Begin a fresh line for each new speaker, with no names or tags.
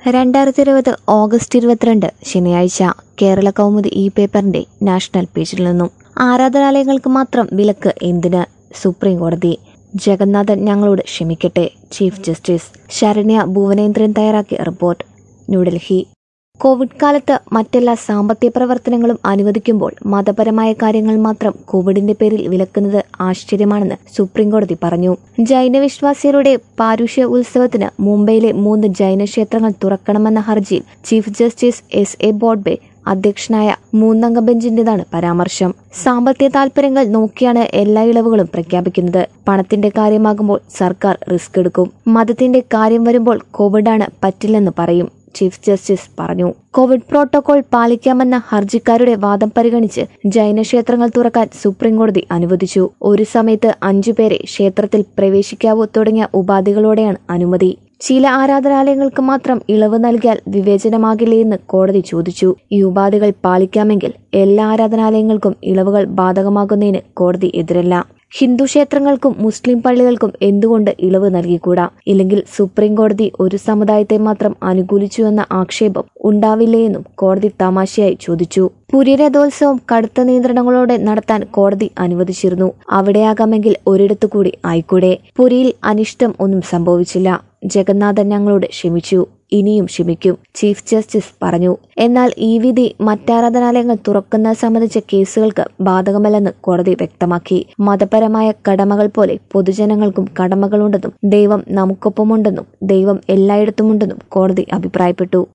രണ്ടായിരത്തി ഇരുപത് ഓഗസ്റ്റ് ഇരുപത്തിരണ്ട് ശനിയാഴ്ച കേരള കൗമുദി ഈ പേപ്പറിന്റെ നാഷണൽ പേജിൽ നിന്നും ആരാധനാലയങ്ങൾക്ക് മാത്രം വിലക്ക് എന്തിന് സുപ്രീം കോടതി ജഗന്നാഥൻ ഞങ്ങളോട് ക്ഷമിക്കട്ടെ ചീഫ് ജസ്റ്റിസ് ശരണ്യ ഭുവനേന്ദ്രൻ തയ്യാറാക്കിയ റിപ്പോർട്ട് ന്യൂഡൽഹി കോവിഡ് കാലത്ത് മറ്റെല്ലാ സാമ്പത്തിക പ്രവർത്തനങ്ങളും അനുവദിക്കുമ്പോൾ മതപരമായ കാര്യങ്ങൾ മാത്രം കോവിഡിന്റെ പേരിൽ വിലക്കുന്നത് ആശ്ചര്യമാണെന്ന് സുപ്രീംകോടതി പറഞ്ഞു ജൈന വിശ്വാസികളുടെ പാരുഷ്യ ഉത്സവത്തിന് മുംബൈയിലെ മൂന്ന് ജൈന ക്ഷേത്രങ്ങൾ തുറക്കണമെന്ന ഹർജിയിൽ chief justice S A Bobde അധ്യക്ഷനായ മൂന്നംഗ ബെഞ്ചിന്റേതാണ് പരാമർശം സാമ്പത്തിക താൽപര്യങ്ങൾ നോക്കിയാണ് എല്ലാ ഇളവുകളും പ്രഖ്യാപിക്കുന്നത് പണത്തിന്റെ കാര്യമാകുമ്പോൾ സർക്കാർ റിസ്ക് എടുക്കും മതത്തിന്റെ കാര്യം വരുമ്പോൾ കോവിഡാണ് പറ്റില്ലെന്ന് പറയും ചീഫ് ജസ്റ്റിസ് പറഞ്ഞു കോവിഡ് പ്രോട്ടോകോൾ പാലിക്കാമെന്ന ഹർജിക്കാരുടെ വാദം പരിഗണിച്ച് ജൈന ക്ഷേത്രങ്ങൾ തുറക്കാൻ സുപ്രീംകോടതി അനുവദിച്ചു ഒരു സമയത്ത് അഞ്ചു പേരെ ക്ഷേത്രത്തിൽ പ്രവേശിക്കാവൂ തുടങ്ങിയ ഉപാധികളോടെയാണ് അനുമതി ചില ആരാധനാലയങ്ങൾക്ക് മാത്രം ഇളവ് നൽകിയാൽ വിവേചനമാകില്ലേ എന്ന് കോടതി ചോദിച്ചു ഈ ഉപാധികൾ പാലിക്കാമെങ്കിൽ എല്ലാ ആരാധനാലയങ്ങൾക്കും ഇളവുകൾ ബാധകമാകുന്നതിന് കോടതി എതിരല്ല ഹിന്ദു ക്ഷേത്രങ്ങൾക്കും മുസ്ലിം പള്ളികൾക്കും എന്തുകൊണ്ട് ഇളവ് നൽകിക്കൂടാ ഇല്ലെങ്കിൽ സുപ്രീം കോടതി ഒരു സമുദായത്തെ മാത്രം അനുകൂലിച്ചു എന്ന ആക്ഷേപം ഉണ്ടാവില്ലേയെന്നും കോടതി തമാശയായി ചോദിച്ചു പുരി രഥോത്സവം കടുത്ത നിയന്ത്രണങ്ങളോടെ നടത്താൻ കോടതി അനുവദിച്ചിരുന്നു അവിടെയാകാമെങ്കിൽ ഒരിടത്തു കൂടി ആയിക്കൂടെ പുരിയിൽ അനിഷ്ടം ഒന്നും സംഭവിച്ചില്ല ജഗന്നാഥൻ ഞങ്ങളോട് ക്ഷമിച്ചു ഇനിയും ക്ഷമിക്കും ചീഫ് ജസ്റ്റിസ് പറഞ്ഞു എന്നാൽ ഈ വിധി മറ്റാരാധനാലയങ്ങൾ തുറക്കുന്നത് സംബന്ധിച്ച കേസുകൾക്ക് ബാധകമല്ലെന്ന് കോടതി വ്യക്തമാക്കി മതപരമായ കടമകൾ പോലെ പൊതുജനങ്ങൾക്കും കടമകളുണ്ടെന്നും ദൈവം നമുക്കൊപ്പമുണ്ടെന്നും ദൈവം എല്ലായിടത്തുമുണ്ടെന്നും കോടതി അഭിപ്രായപ്പെട്ടു